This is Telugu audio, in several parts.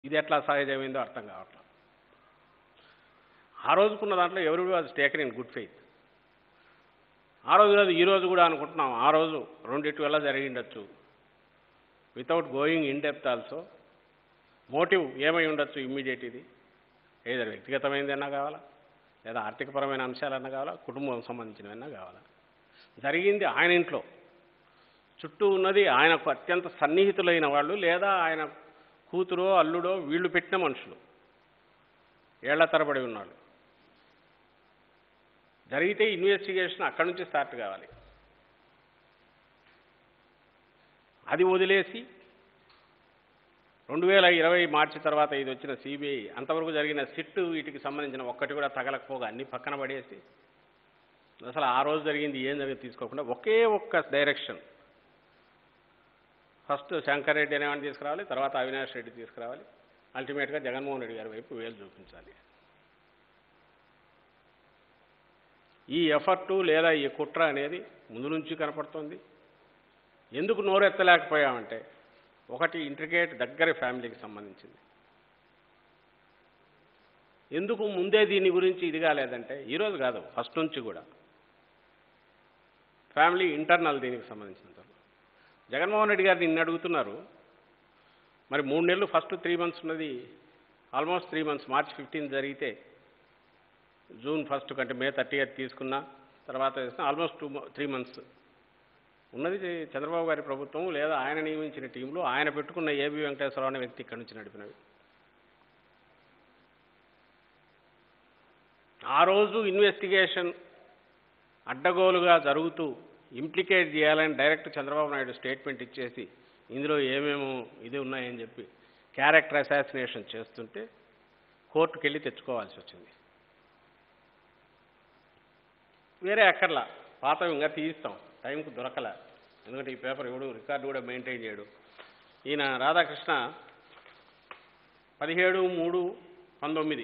ఇది ఎట్లా సహజమైందో అర్థం కావట్లేదు ఆ రోజుకున్న దాంట్లో ఎవరు was taken in good faith ఆ రోజు కాదు ఈ రోజు కూడా అనుకుంటున్నాం ఆ రోజు రెండిటి వల్ల జరిగిండొచ్చు without going in depth also motive ఏమై ఉండొచ్చు ఇమ్మీడియట్ ఇది ఏదో వ్యక్తిగతమైనదన్నా కావాలా లేదా ఆర్థికపరమైన అంశాలన్నా కావాలా కుటుంబం సంబంధించినవన్నా కావాలా జరిగింది ఆయన ఇంట్లో చుట్టూ ఉన్నది ఆయనకు అత్యంత సన్నిహితులైన వాళ్ళు లేదా ఆయన కూతురో అల్లుడో వీళ్ళు పెట్టిన మనుషులు ఏళ్ల తరబడి ఉన్నాడు జరిగితే ఇన్వెస్టిగేషన్ అక్కడి నుంచి స్టార్ట్ కావాలి అది వదిలేసి రెండు వేల ఇరవై మార్చి తర్వాత ఇది వచ్చిన సిబిఐ అంతవరకు జరిగిన సిట్ వీటికి సంబంధించిన ఒక్కటి కూడా తగలకపోగా అన్ని పక్కన పడేసి అసలు ఆ రోజు జరిగింది ఏం జరిగింది తీసుకోకుండా ఒకే ఒక్క డైరెక్షన్ ఫస్ట్ శంకర్ రెడ్డి అనేవాడిని తీసుకురావాలి తర్వాత అవినాష్ రెడ్డి తీసుకురావాలి అల్టిమేట్గా జగన్మోహన్ రెడ్డి గారి వైపు వేలు చూపించాలి ఈ ఎఫర్టు లేదా ఈ కుట్ర అనేది ముందు నుంచి కనపడుతుంది ఎందుకు నోరెత్తలేకపోయామంటే ఒకటి ఇంట్రికేట్ దగ్గర ఫ్యామిలీకి సంబంధించింది ఎందుకు ముందే దీని గురించి ఇది కాలేదంటే ఈరోజు కాదు ఫస్ట్ నుంచి కూడా ఫ్యామిలీ ఇంటర్నల్ దీనికి సంబంధించినంత జగన్మోహన్ రెడ్డి గారు నిన్ను అడుగుతున్నారు మరి మూడు నెలలు ఫస్ట్ త్రీ మంత్స్ ఉన్నది almost three months March fifteen జరిగితే జూన్ ఫస్ట్ కంటే మే థర్టీ ఎయిత్ తీసుకున్నా తర్వాత ఆల్మోస్ట్ టూ త్రీ మంత్స్ ఉన్నది చంద్రబాబు గారి ప్రభుత్వం లేదా ఆయన నియమించిన టీంలో ఆయన పెట్టుకున్న ఏబి వెంకటేశ్వరరావు అనే వ్యక్తి ఇక్కడి నుంచి నడిపినవి ఆ రోజు ఇన్వెస్టిగేషన్ అడ్డగోలుగా జరుగుతూ ఇంప్లికేట్ చేయాలని డైరెక్ట్ చంద్రబాబు నాయుడు స్టేట్మెంట్ ఇచ్చేసి ఇందులో ఏమేమో ఇది ఉన్నాయని చెప్పి క్యారెక్టర్ అసాసినేషన్ చేస్తుంటే కోర్టుకు వెళ్ళి తెచ్చుకోవాల్సి వచ్చింది వేరే అక్కర్లా పాత ఇంకా తీయిస్తాం టైంకు దొరకలే ఎందుకంటే ఈ పేపర్ ఎవడు రికార్డు కూడా మెయింటైన్ చేయడు ఈయన రాధాకృష్ణ పదిహేడు మూడు పంతొమ్మిది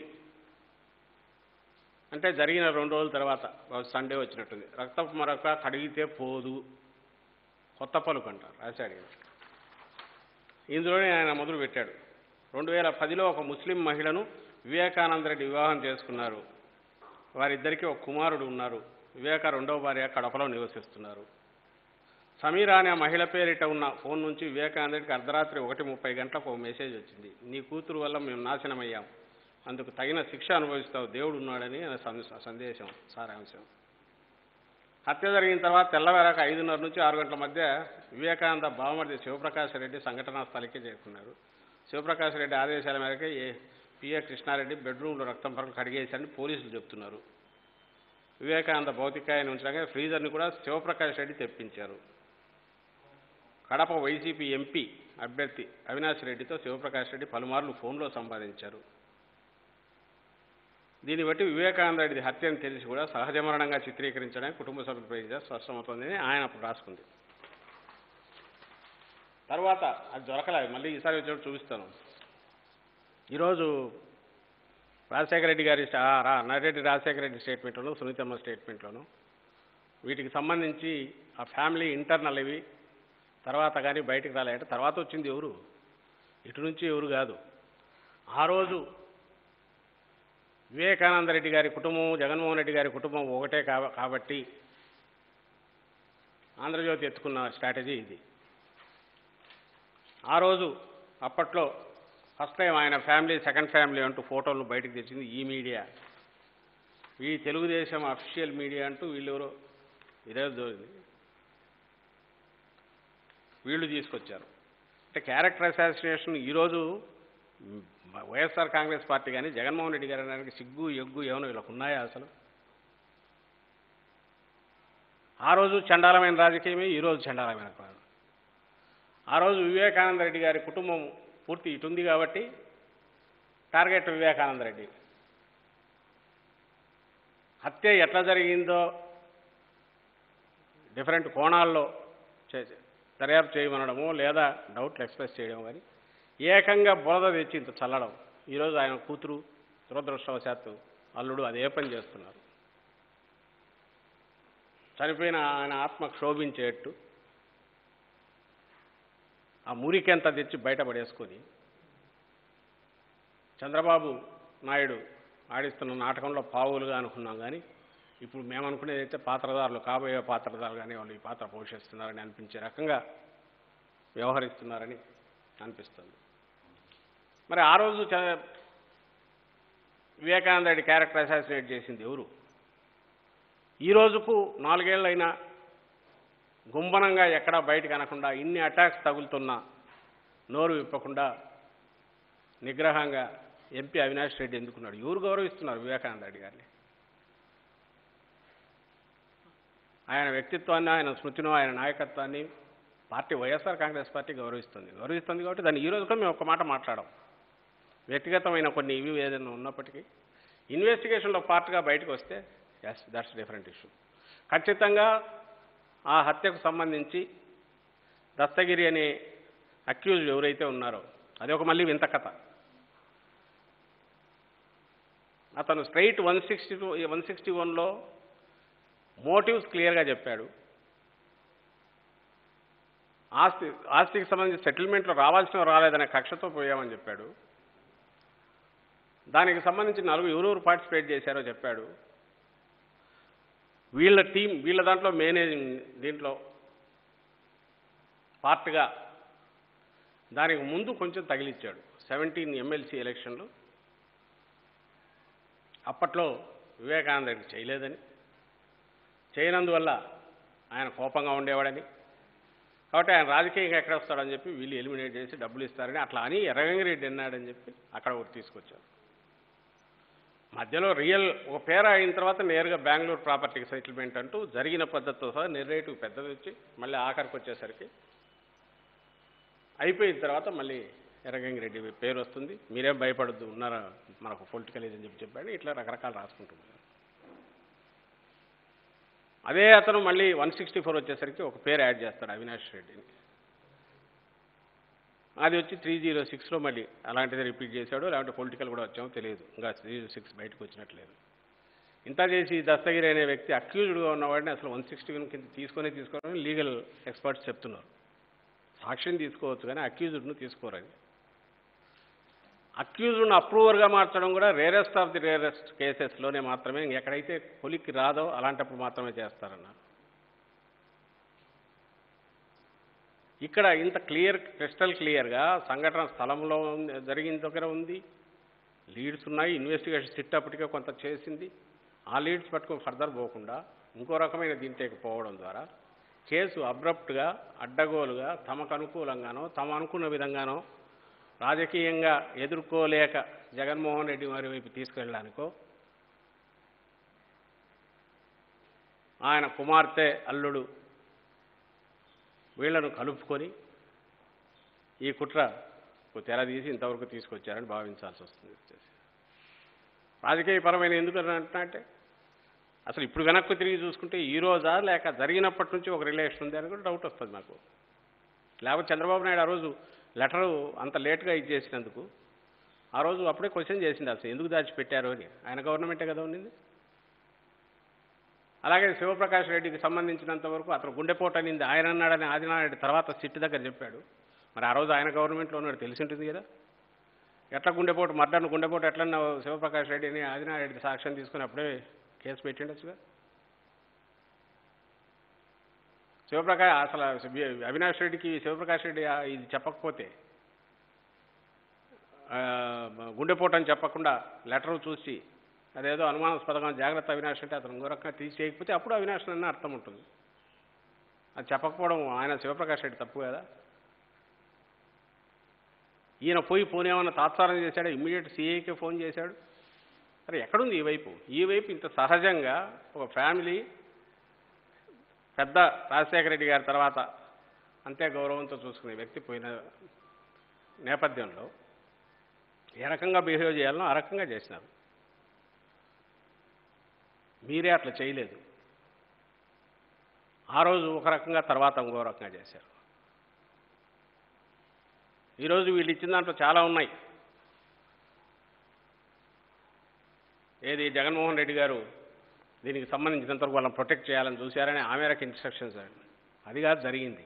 అంటే జరిగిన రెండు రోజుల తర్వాత సండే వచ్చినట్టుంది రక్తపు మరొక కడిగితే పోదు కొత్త పలుకు అంటారు రాశాడు ఈయన. ఇందులోనే ఆయన మొదలు పెట్టాడు రెండు వేల పదిలో ఒక ముస్లిం మహిళను వివేకానంద రెడ్డి వివాహం చేసుకున్నారు వారిద్దరికీ ఒక కుమారుడు ఉన్నారు వివేక రెండవ భార్య కడపలో నివసిస్తున్నారు సమీరా అనే ఆ మహిళ పేరిట ఉన్న ఫోన్ నుంచి వివేకానంద రెడ్డికి అర్ధరాత్రి ఒకటి ముప్పై గంటలకు ఒక మెసేజ్ వచ్చింది నీ కూతురు వల్ల మేము నాశనమయ్యాం అందుకు తగిన శిక్ష అనుభవిస్తావు దేవుడు ఉన్నాడని ఆయన సందేశం- సందేశం సారాంశం హత్య జరిగిన తర్వాత తెల్లవారాక ఐదున్నర నుంచి ఆరు గంటల మధ్య వివేకానంద బావమర్ది శివప్రకాశ్ రెడ్డి సంఘటనా స్థలికి చేరుకున్నారు శివప్రకాశ్ రెడ్డి ఆదేశాల మేరకు ఏ పిఏ కృష్ణారెడ్డి బెడ్రూమ్లో రక్తం పరకలు కడిగేశారని పోలీసులు చెప్తున్నారు వివేకానంద భౌతికాయాన్ని ఉంచడానికి ఫ్రీజర్ని కూడా శివప్రకాష్ రెడ్డి తెప్పించారు కడప వైసీపీ ఎంపీ అభ్యర్థి అవినాష్ రెడ్డితో శివప్రకాష్ రెడ్డి పలుమార్లు ఫోన్లో సంపాదించారు దీన్ని బట్టి వివేకానంద రెడ్డి హత్యని తెలిసి కూడా సహజ మరణంగా చిత్రీకరించడానికి కుటుంబ సభ్యులు ప్రయత్నించారు స్పష్టమవుతోందని ఆయన అప్పుడు రాసుకుంది తర్వాత అది దొరకలేదు మళ్ళీ ఈసారి వచ్చినప్పుడు చూపిస్తాను ఈరోజు రాజశేఖర రెడ్డి గారి స్టా- రా నరెడ్డి రాజశేఖర రెడ్డి స్టేట్మెంట్లోను సునీతమ్మ స్టేట్మెంట్లోను వీటికి సంబంధించి ఆ ఫ్యామిలీ ఇంటర్నల్ ఇవి తర్వాత కానీ బయటికి రాలేంటే తర్వాత వచ్చింది ఎవరు ఇటు నుంచి ఎవరు కాదు ఆ రోజు వివేకానంద రెడ్డి గారి కుటుంబం జగన్మోహన్ రెడ్డి గారి కుటుంబం ఒకటే కాబ- కాబట్టి ఆంధ్రజ్యోతి ఎత్తుకున్న స్ట్రాటజీ ఇది ఆ రోజు అప్పట్లో ఫస్ట్ టైం ఆయన ఫ్యామిలీ సెకండ్ ఫ్యామిలీ అంటూ ఫోటోలను బయటకు తెచ్చింది ఈ మీడియా ఈ తెలుగుదేశం అఫీషియల్ మీడియా అంటూ వీళ్ళెవరో ఇదే దోరింది వీళ్ళు తీసుకొచ్చారు అంటే క్యారెక్టర్ అసాసినేషన్ ఈరోజు మ్, వైఎస్ఆర్ కాంగ్రెస్ పార్టీ కానీ జగన్మోహన్ రెడ్డి గారి అనడానికి సిగ్గు ఎగ్గు ఏమైనా వీళ్ళకు ఉన్నాయా అసలు ఆ రోజు చండాలమైన రాజకీయమే ఈ రోజు చండాలమైన కాదు ఆ రోజు వివేకానంద రెడ్డి గారి కుటుంబం పూర్తి ఇటుంది కాబట్టి టార్గెట్ వివేకానంద రెడ్డి హత్య ఎట్లా జరిగిందో డిఫరెంట్ కోణాల్లో చే- దర్యాప్తు చేయమనడము లేదా డౌట్లు ఎక్స్ప్రెస్ చేయడం కానీ ఏకంగా బురద తెచ్చి ఇంత చల్లడం ఈరోజు ఆయన కూతురు దురదృష్టవశాత్తు అల్లుడు అదే పని చేస్తున్నారు చనిపోయిన ఆయన ఆత్మ క్షోభించేట్టు ఆ మురికెంత తెచ్చి బయటపడేసుకొని చంద్రబాబు నాయుడు ఆడిస్తున్న నాటకంలో పావులుగా అనుకున్నాం కానీ ఇప్పుడు మేము అనుకునేది అయితే పాత్రదారులు కాబోయే పాత్రదారులుగానే వాళ్ళు ఈ పాత్ర పోషిస్తున్నారని అనిపించే రకంగా వ్యవహరిస్తున్నారని అనిపిస్తుంది మరి ఆ రోజు చ- వివేకానంద రెడ్డి క్యారెక్టర్ అసాసినేట్ చేసింది ఎవరు ఈ రోజుకు నాలుగేళ్లైనా గుంబనంగా ఎక్కడా బయటకు అనకుండా ఇన్ని అటాక్స్ తగులుతున్నా నోరు విప్పకుండా నిగ్రహంగా ఎంపీ అవినాష్ రెడ్డి ఎందుకున్నాడు ఎవరు గౌరవిస్తున్నారు వివేకానంద రెడ్డి గారిని ఆయన వ్యక్తిత్వాన్ని ఆయన స్మృతిను ఆయన నాయకత్వాన్ని పార్టీ వైఎస్ఆర్ కాంగ్రెస్ పార్టీ గౌరవిస్తుంది గౌరవిస్తుంది కాబట్టి దాన్ని ఈ రోజు కూడా మేము ఒక మాట మాట్లాడాం వ్యక్తిగతమైన కొన్ని ఇవి ఏదైనా ఉన్నప్పటికీ ఇన్వెస్టిగేషన్లో పార్ట్గా బయటకు వస్తే ఎస్ దట్స్ డిఫరెంట్ ఇష్యూ ఖచ్చితంగా ఆ హత్యకు సంబంధించి దస్తగిరి అనే అక్యూజ్డ్ ఎవరైతే ఉన్నారో అది ఒక మళ్ళీ వింత కథ అతను straight one sixty two one sixty వన్లో మోటివ్స్ క్లియర్గా చెప్పాడు ఆస్తి ఆస్తికి సంబంధించి సెటిల్మెంట్లో రావాల్సిన రాలేదనే కక్షతో పోయామని చెప్పాడు దానికి సంబంధించి నలుగురు ఎవరెవరు పార్టిసిపేట్ చేశారో చెప్పాడు వీళ్ళ టీం వీళ్ళ దాంట్లో మేనేజింగ్ దీంట్లో పార్ట్గా దానికి ముందు కొంచెం తగిలిచ్చాడు సెవెంటీన్ ఎమ్మెల్సీ ఎలక్షన్లు అప్పట్లో వివేకానంద రెడ్డి చేయలేదని చేయనందువల్ల ఆయన కోపంగా ఉండేవాడని కాబట్టి ఆయన రాజకీయంగా ఎక్కడ వస్తాడని చెప్పి వీళ్ళు ఎలిమినేట్ చేసి డబ్బులు ఇస్తారని అట్లా అని ఎర్రగంగిరెడ్డి అన్నాడని చెప్పి అక్కడ ఒకటి తీసుకొచ్చారు మధ్యలో రియల్ ఒక పేర అయిన తర్వాత నేరుగా బెంగళూరు ప్రాపర్టీకి సెటిల్మెంట్ అంటూ జరిగిన పద్ధతితో సహా నెరేటివ్ పెద్దది వచ్చి మళ్ళీ ఆఖరికి వచ్చేసరికి అయిపోయిన తర్వాత మళ్ళీ ఎర్రగంగిరెడ్డి పేరు వస్తుంది మీరేం భయపడద్దు ఉన్నారా మనకు పొలిటికల్ ఏదని చెప్పి చెప్పాడు ఇట్లా రకరకాలు రాసుకుంటుంది అదే అతను మళ్ళీ వన్ సిక్స్టీ ఫోర్ వచ్చేసరికి ఒక పేరు యాడ్ చేస్తాడు అవినాష్ రెడ్డిని అది వచ్చి త్రీ జీరో సిక్స్లో మళ్ళీ అలాంటిది రిపీట్ చేశాడు లేకపోతే పొలిటికల్ కూడా వచ్చామో తెలియదు ఇంకా త్రీ జీరో సిక్స్ బయటకు వచ్చినట్లేదు ఇంత చేసి దస్తగిరి అనే వ్యక్తి అక్యూజ్డ్గా ఉన్నవాడిని అసలు వన్ సిక్స్టీ కింద తీసుకొని తీసుకోవాలని లీగల్ ఎక్స్పర్ట్స్ చెప్తున్నారు సాక్ష్యం తీసుకోవచ్చు కానీ అక్యూజ్డ్ను తీసుకోరని అక్యూజ్డ్ను అప్రూవర్గా మార్చడం కూడా రేరెస్ట్ ఆఫ్ ది రేరెస్ట్ కేసెస్లోనే మాత్రమే ఎక్కడైతే కొలిక్కి రాదో అలాంటప్పుడు మాత్రమే చేస్తారన్నారు ఇక్కడ ఇంత క్లియర్ క్రిస్టల్ క్లియర్గా సంఘటన స్థలంలో ఉంది- జరిగిన దగ్గర ఉంది లీడ్స్ ఉన్నాయి ఇన్వెస్టిగేషన్ సిట్ అప్పటికే కొంత చేసింది ఆ లీడ్స్ పట్టుకొని ఫర్దర్ పోకుండా ఇంకో రకమైన దీంట్లోకి పోవడం ద్వారా కేసు అబ్రప్ట్గా అడ్డగోలుగా తమకు అనుకూలంగానో తమ అనుకున్న విధంగానో రాజకీయంగా ఎదుర్కోలేక జగన్మోహన్ రెడ్డి వారి వైపు తీసుకెళ్ళడానికో ఆయన కుమార్తె అల్లుడు వీళ్లను కలుపుకొని ఈ కుట్ర తెర తీసి ఇంతవరకు తీసుకొచ్చారని భావించాల్సి వస్తుంది రాజకీయపరమైన ఎందుకు అంటే అసలు ఇప్పుడు వెనక్కు తిరిగి చూసుకుంటే ఈ రోజా లేక జరిగినప్పటి నుంచి ఒక రిలేషన్ ఉంది అని కూడా డౌట్ వస్తుంది నాకు లేకపోతే చంద్రబాబు నాయుడు ఆ రోజు లెటరు అంత లేట్గా ఇచ్చేసినందుకు ఆ రోజు అప్పుడే క్వశ్చన్ చేసింది అసలు ఎందుకు దాచిపెట్టారు అని ఆయన గవర్నమెంటే కదా ఉండింది అలాగే శివప్రకాష్ రెడ్డికి సంబంధించినంత వరకు అతను గుండెపోటు అనింది ఆయన అన్నాడని ఆదినారాయణ తర్వాత సిట్ దగ్గర చెప్పాడు మరి ఆ రోజు ఆయన గవర్నమెంట్లో ఉన్నాడు తెలిసి ఉంటుంది కదా ఎట్లా గుండెపోటు మర్డర్ను గుండెపోటు ఎట్లన్నా శివప్రకాష్ రెడ్డి అని ఆదినారెడ్డి సాక్ష్యం తీసుకుని అప్పుడే కేసు పెట్టిండొచ్చుగా శివప్రకాష్ అసలు అవినాష్ రెడ్డికి శివప్రకాష్ రెడ్డి ఆ ఇది చెప్పకపోతే ఆ, గుండెపోటు అని చెప్పకుండా లెటర్ చూసి అదేదో అనుమానాస్పదంగా జాగ్రత్త అవినాష్ అంటే అతను ఇంకో రకంగా తీసి చేయకపోతే అప్పుడు అవినాష్ అన్న అర్థం ఉంటుంది అది చెప్పకపోవడం ఆయన శివప్రకాష్ రెడ్డి తప్పు కదా ఈయన పోయి పోనీ ఏమన్నా తాత్సారం చేశాడు ఇమ్మీడియట్ సీఏకే ఫోన్ చేశాడు అరే ఎక్కడుంది ఈ వైపు ఈ వైపు ఇంత సహజంగా ఒక ఫ్యామిలీ పెద్ద రాజశేఖర రెడ్డి గారి తర్వాత అంతే గౌరవంతో చూసుకునే వ్యక్తి పోయిన నేపథ్యంలో ఏ రకంగా బిహేవ్ చేయాలనో ఆ రకంగా చేసినారు మీరే అట్లా చేయలేదు ఆ రోజు ఒక రకంగా తర్వాత ఇంకో రకంగా చేశారు ఈరోజు వీళ్ళు ఇచ్చిన దాంట్లో చాలా ఉన్నాయి ఏది జగన్మోహన్ రెడ్డి గారు దీనికి సంబంధించినంతవరకు వాళ్ళని ప్రొటెక్ట్ చేయాలని చూశారని ఆ మేరకు ఇన్స్ట్రక్షన్స్ అండి అది కాదు జరిగింది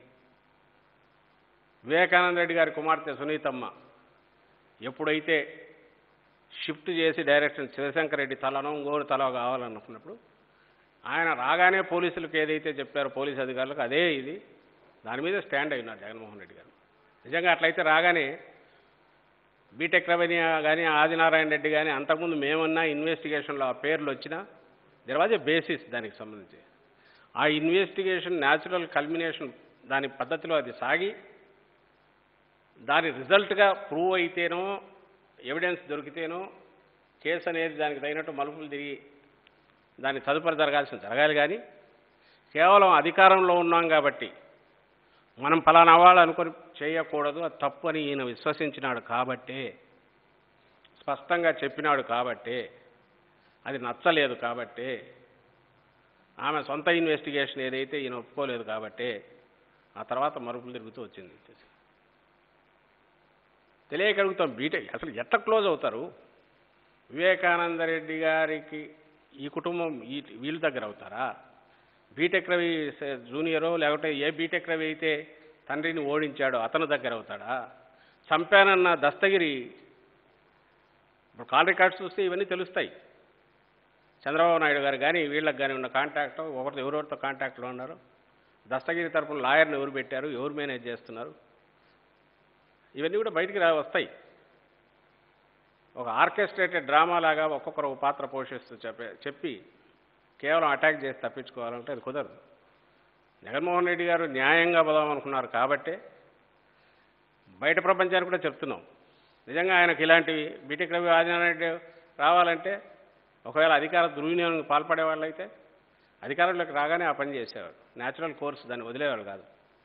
వివేకానంద రెడ్డి గారి కుమార్తె సునీతమ్మ ఎప్పుడైతే షిఫ్ట్ చేసి డైరెక్షన్ శివశంకర్ రెడ్డి తలనో ఇంకోటి తల కావాలనుకున్నప్పుడు ఆయన రాగానే పోలీసులకు ఏదైతే చెప్పారో పోలీసు అధికారులకు అదే ఇది దాని మీద స్టాండ్ అయినారు జగన్మోహన్ రెడ్డి గారు నిజంగా అట్లయితే రాగానే బీటెక్ రవని కానీ ఆదినారాయణ రెడ్డి కానీ అంతకుముందు మేమన్నా ఇన్వెస్టిగేషన్లో ఆ పేర్లు వచ్చినా దెర్ వాజ్ ఏ బేసిస్ దానికి సంబంధించి ఆ ఇన్వెస్టిగేషన్ న్యాచురల్ కల్మినేషన్ దాని పద్ధతిలో అది సాగి దాని రిజల్ట్గా ప్రూవ్ అయితేనో ఎవిడెన్స్ దొరికితేనో కేసు అనేది దానికి తగినట్టు మలుపులు తిరిగి దాని తదుపరి జరగాల్సిన జరగాలి కానీ కేవలం అధికారంలో ఉన్నాం కాబట్టి మనం ఫలానా వాళ్ళు అనుకొని చేయకూడదు అది తప్పు అని ఈయన విశ్వసించినాడు కాబట్టే స్పష్టంగా చెప్పినాడు కాబట్టే అది నచ్చలేదు కాబట్టే ఆమె సొంత ఇన్వెస్టిగేషన్ ఏదైతే ఈయన ఒప్పుకోలేదు కాబట్టే ఆ తర్వాత మరుపులు తిరుగుతూ వచ్చింది తెలియకడుగుతాం బీటెక్ అసలు ఎట్లా క్లోజ్ అవుతారు వివేకానంద రెడ్డి గారికి ఈ కుటుంబం ఈ వీళ్ళ దగ్గర అవుతారా బీటెక్ రవి స- జూనియరో లేకపోతే ఏ బీటెక్ రవి అయితే తండ్రిని ఓడించాడో అతని దగ్గర అవుతాడా చంపానన్న దస్తగిరి ఇప్పుడు కాల్ రికార్డ్స్ చూస్తే ఇవన్నీ తెలుస్తాయి చంద్రబాబు నాయుడు గారు కానీ వీళ్ళకి కానీ ఉన్న కాంటాక్ట్ ఒకరితో ఎవరెవరితో కాంటాక్ట్లో ఉన్నారు దస్తగిరి తరపున లాయర్ని ఎవరు పెట్టారు ఎవరు మేనేజ్ చేస్తున్నారు ఇవన్నీ కూడా బయటికి రా వస్తాయి ఒక ఆర్కెస్ట్రేటెడ్ డ్రామా లాగా ఒక్కొక్కరు ఒక పాత్ర పోషిస్తూ చెప్పే చెప్పి కేవలం అటాక్ చేసి తప్పించుకోవాలంటే అది కుదరదు జగన్మోహన్ రెడ్డి గారు న్యాయంగా పోదాం అనుకున్నారు కాబట్టే బయట ప్రపంచానికి కూడా చెప్తున్నాం నిజంగా ఆయనకు ఇలాంటివి బీటెక్ రవి ఆదినారాయణ రెడ్డి రావాలంటే ఒకవేళ అధికార దుర్వినియోగానికి పాల్పడే వాళ్ళైతే అధికారంలోకి రాగానే ఆ పని చేసేవారు న్యాచురల్ కోర్స్ దాన్ని వదిలేవారు కాదు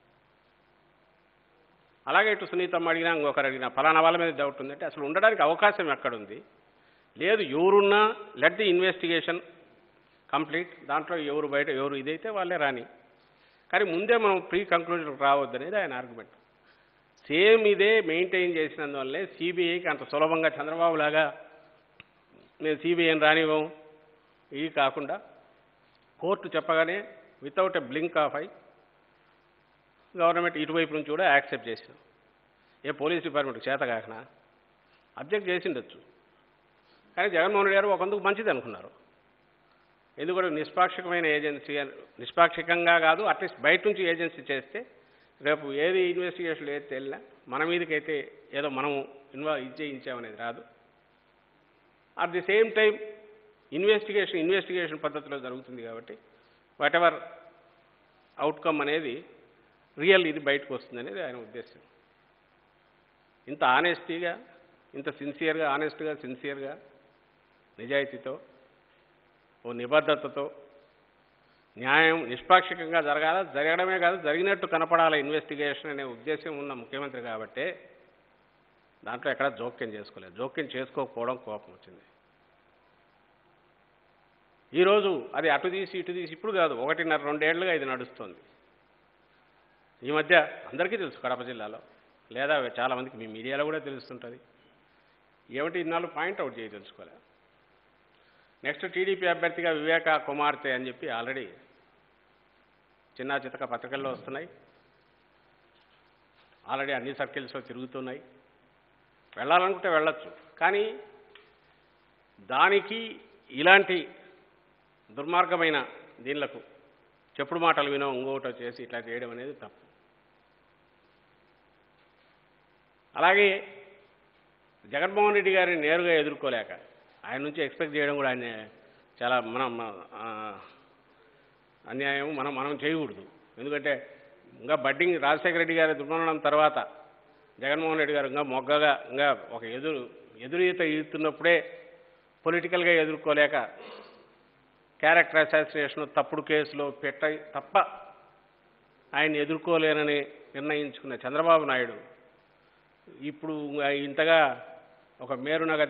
అలాగే ఇటు సునీతమ్మ అడిగినా ఇంకొకరు అడిగినా ఫలానా వాళ్ళ మీద డౌట్ ఉందంటే అసలు ఉండడానికి అవకాశం ఎక్కడుంది లేదు ఎవరున్నా లెట్ ది ఇన్వెస్టిగేషన్ కంప్లీట్ దాంట్లో ఎవరు బయట ఎవరు ఇదైతే వాళ్ళే రాని కానీ ముందే మనం ప్రీ కంక్లూజన్కి రావద్దు అనేది ఆయన ఆర్గ్యుమెంట్ సేమ్ ఇదే మెయింటైన్ చేసినందువల్లే సిబిఐకి అంత సులభంగా చంద్రబాబు లాగా మేము సిబిఐని రానివ్వం ఇది కాకుండా కోర్టు చెప్పగానే without a blink of eye government ఇటువైపు నుంచి కూడా యాక్సెప్ట్ చేసింది ఏ పోలీస్ డిపార్ట్మెంట్ చేత కాకనా అబ్జెక్ట్ చేసిండొచ్చు కానీ జగన్మోహన్ రెడ్డి గారు ఒకందుకు మంచిది అనుకున్నారు ఎందుకంటే నిష్పాక్షికమైన ఏజెన్సీ అని నిష్పాక్షికంగా కాదు అట్లీస్ట్ బయట నుంచి ఏజెన్సీ చేస్తే రేపు ఏది ఇన్వెస్టిగేషన్ ఏది తేలినా మన మీదకైతే ఏదో మనం ఇన్వాల్వ్ ఇచ్చేయించామనేది రాదు at the same time investigation investigation పద్ధతిలో జరుగుతుంది కాబట్టి వాట్ ఎవర్ అవుట్కమ్ అనేది రియల్ ఇది బయటకు వస్తుంది అనేది ఆయన ఉద్దేశం ఇంత ఆనెస్టీగా ఇంత సిన్సియర్గా ఆనెస్ట్గా సిన్సియర్గా నిజాయితీతో ఓ నిబద్ధతతో న్యాయం నిష్పాక్షికంగా జరగాల జరగడమే కాదు జరిగినట్టు కనపడాలి ఇన్వెస్టిగేషన్ అనే ఉద్దేశం ఉన్న ముఖ్యమంత్రి కాబట్టే దాంట్లో ఎక్కడా జోక్యం చేసుకోలేదు జోక్యం చేసుకోకపోవడం కోపం వచ్చింది ఈరోజు అది అటు తీసి ఇటు తీసి ఇప్పుడు కాదు ఒకటిన్నర రెండేళ్లుగా ఇది నడుస్తుంది ఈ మధ్య అందరికీ తెలుసు కడప జిల్లాలో లేదా చాలామందికి మీ మీడియాలో కూడా తెలుస్తుంటుంది ఏమిటి ఇన్నాళ్ళు పాయింట్అవుట్ చేయి తెలుసుకోలే నెక్స్ట్ టీడీపీ అభ్యర్థిగా వివేక కుమార్తె అని చెప్పి ఆల్రెడీ చిన్న చితక పత్రికల్లో వస్తున్నాయి ఆల్రెడీ అన్ని సర్కిల్స్లో తిరుగుతున్నాయి వెళ్ళాలనుకుంటే వెళ్ళొచ్చు కానీ దానికి ఇలాంటి దుర్మార్గమైన దీనిలకు చెప్పుడు మాటలు వినో ఇంకోటో చేసి ఇట్లా చేయడం అనేది తప్పు అలాగే జగన్మోహన్ రెడ్డి గారిని నేరుగా ఎదుర్కోలేక ఆయన నుంచి ఎక్స్పెక్ట్ చేయడం కూడా ఆయన చాలా మనం ఆ, అన్యాయం మనం మనం చేయకూడదు ఎందుకంటే ఇంకా బడ్డింగ్ రాజశేఖర రెడ్డి గారి దుర్మరణం తర్వాత జగన్మోహన్ రెడ్డి గారు ఇంకా మొగ్గగా ఇంకా ఒక ఎదురు ఎదురు ఈత ఈదుతున్నప్పుడే పొలిటికల్గా ఎదుర్కోలేక క్యారెక్టర్ అసాసినేషన్ తప్పుడు కేసులో పెట్ట తప్ప ఆయన ఎదుర్కోలేనని నిర్ణయించుకున్న చంద్రబాబు నాయుడు ఇప్పుడు ఇంతగా ఒక మేరునగ